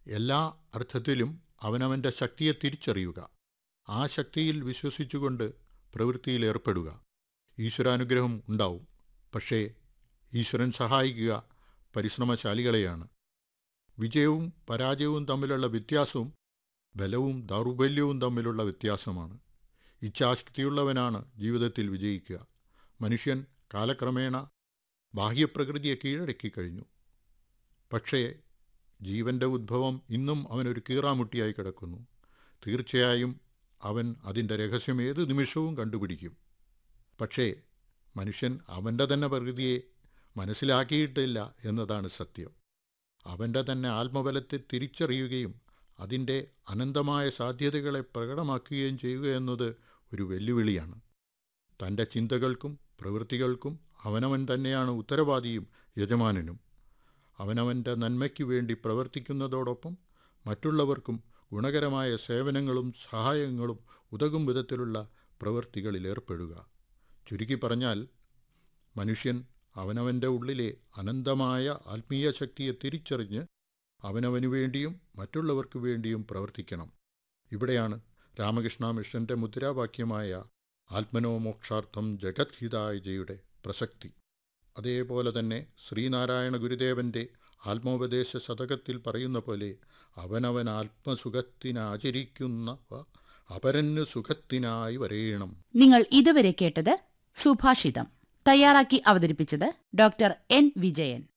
എല്ലാ അർത്ഥത്തിലും അവനവൻ്റെ ശക്തിയെ തിരിച്ചറിയുക ആ ശക്തിയിൽ വിശ്വസിച്ചുകൊണ്ട് പ്രവൃത്തിയിൽ ഏർപ്പെടുക ഈശ്വരാനുഗ്രഹം ഉണ്ടാവും പക്ഷേ ഈശ്വരൻ സഹായിക്കുക പരിശ്രമശാലികളെയാണ് വിജയവും പരാജയവും തമ്മിലുള്ള വ്യത്യാസവും ബലവും ദൗർബല്യവും തമ്മിലുള്ള വ്യത്യാസമാണ് ഇച്ഛാശക്തിയുള്ളവനാണ് ജീവിതത്തിൽ വിജയിക്കുക മനുഷ്യൻ കാലക്രമേണ ബാഹ്യപ്രകൃതിയെ കീഴടക്കി കഴിഞ്ഞു പക്ഷേ ജീവന്റെ ഉദ്ഭവം ഇന്നും അവനൊരു കീറാമുട്ടിയായി കിടക്കുന്നു തീർച്ചയായും അവൻ അതിൻ്റെ രഹസ്യം ഏത് നിമിഷവും കണ്ടുപിടിക്കും പക്ഷേ മനുഷ്യൻ അവൻ്റെ തന്നെ പ്രകൃതിയെ മനസ്സിലാക്കിയിട്ടില്ല എന്നതാണ് സത്യം അവൻ്റെ തന്നെ ആത്മബലത്തെ തിരിച്ചറിയുകയും അതിൻ്റെ അനന്തമായ സാധ്യതകളെ പ്രകടമാക്കുകയും ചെയ്യുക എന്നത് ഒരു വെല്ലുവിളിയാണ് തൻ്റെ ചിന്തകൾക്കും പ്രവൃത്തികൾക്കും അവനവൻ തന്നെയാണ് ഉത്തരവാദിയും യജമാനനും അവനവൻ്റെ നന്മയ്ക്ക് വേണ്ടി പ്രവർത്തിക്കുന്നതോടൊപ്പം മറ്റുള്ളവർക്കും ഗുണകരമായ സേവനങ്ങളും സഹായങ്ങളും ഉതകും വിധത്തിലുള്ള പ്രവൃത്തികളിൽ ഏർപ്പെടുക ചുരുക്കി പറഞ്ഞാൽ മനുഷ്യൻ അവനവൻ്റെ ഉള്ളിലെ അനന്തമായ ആത്മീയ ശക്തിയെ തിരിച്ചറിഞ്ഞ് അവനവനു വേണ്ടിയും മറ്റുള്ളവർക്ക് വേണ്ടിയും പ്രവർത്തിക്കണം ഇവിടെയാണ് രാമകൃഷ്ണ മിഷന്റെ മുദ്രാവാക്യമായ ആത്മനോമോക്ഷാർത്ഥം ജഗത് ഹിതായജയുടെ പ്രസക്തി അതേപോലെ തന്നെ ശ്രീനാരായണ ഗുരുദേവന്റെ ആത്മോപദേശ ശതകത്തിൽ പറയുന്ന പോലെ അവനവൻ ആത്മസുഖത്തിനാചരിക്കുന്നവ അപരന് സുഖത്തിനായി വരേണം നിങ്ങൾ ഇതുവരെ കേട്ടത് സുഭാഷിതം തയ്യാറാക്കി അവതരിപ്പിച്ചത് ഡോക്ടർ എൻ വിജയൻ